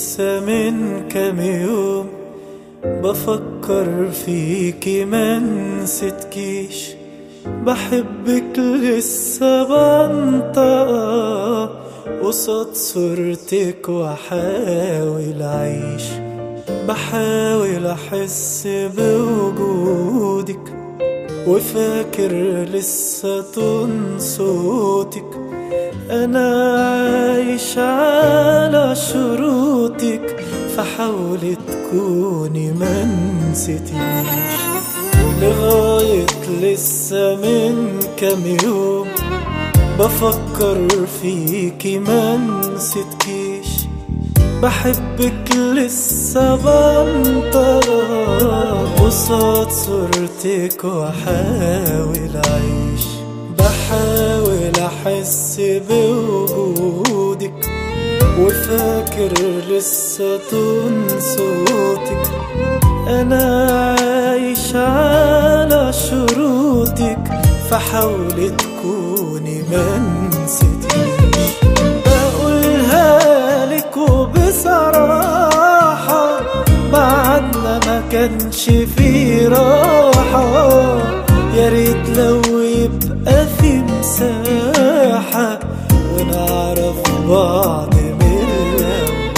لسه من كام يوم بفكر فيكي ما نسيتكيش بحبك لسه بنطق قصاد صورتك واحاول اعيش بحاول احس بوجودك وفاكر لسه طن صوتك انا عايش على شروطك فحاولي تكوني ما نسيتيش لغاية لسه من كام يوم بفكر فيكي ما نسيتكيش بحبك لسه بنطق قصاد صورتك واحاول اعيش بحاول احس بوجودك وفاكر لسه طن صوتك انا عايش على شروطك فحاولي تكوني ما نسيتيش بقولها لك وبصراحة بعدنا ما كانش في راحة يا ريت لو يبقى في مساحة ونعرف بعض من الأول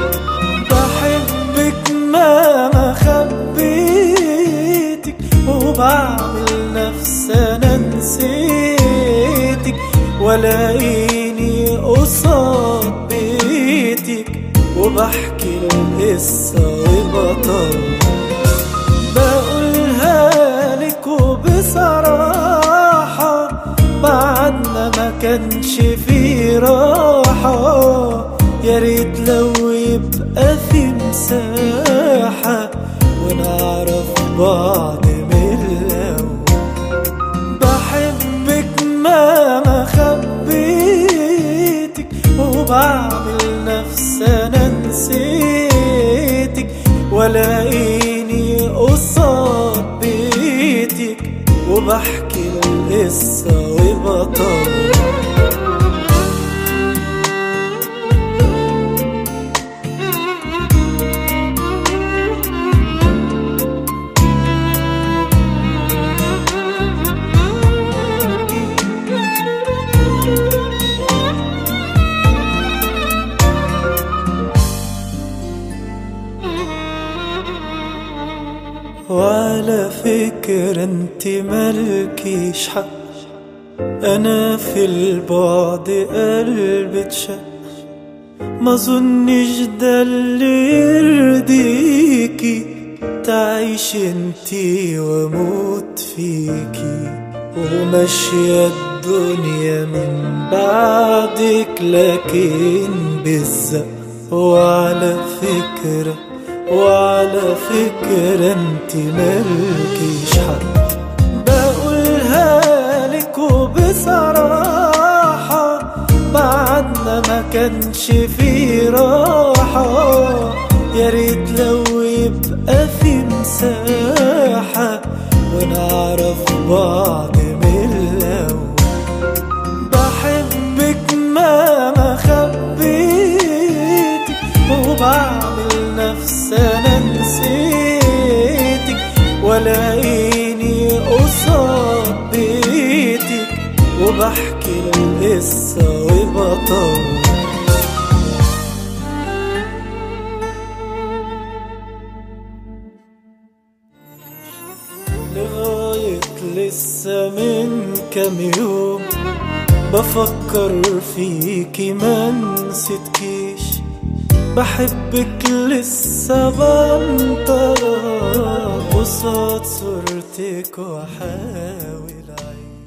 بحبك مهما خبيتك وبعمل نفسي انا نسيتك ولاقيني قصاد بيتك وبحكي القصة وبطل بقولها لك وبصراحة بعدنا ما كانش في راحة يا ريت لو يبقى في مساحة ونعرف بعض من الأول بحبك مهما خبيتك وبعمل نفسي أنا نسيتك ولاقيني قصاد بيتك وبحكي القصة وبطل وعلى فكرة انت ملكيش حق انا في البعد قلبي اتشق ما ظنش ده اللي يرضيكي تعيش انتي واموت فيكي وماشية الدنيا من بعدك لكن بالزق وعلى فكرة وعلى فكرة انت مالكيش حق بقولها لك وبصراحة بعدنا ما كانش في راحة يا ريت لو يبقى في مساحة ونعرف بعض من الأول بحبك مهما خبيتك وبعمل نفسي انا نسيتك ولاقيني قصاد بيتك وبحكي القصة وبطل لغاية لسه من كام يوم بفكر فيكي ما نسيتكيش بحبك لسه بنطق قصاد صورتك واحاول اعيش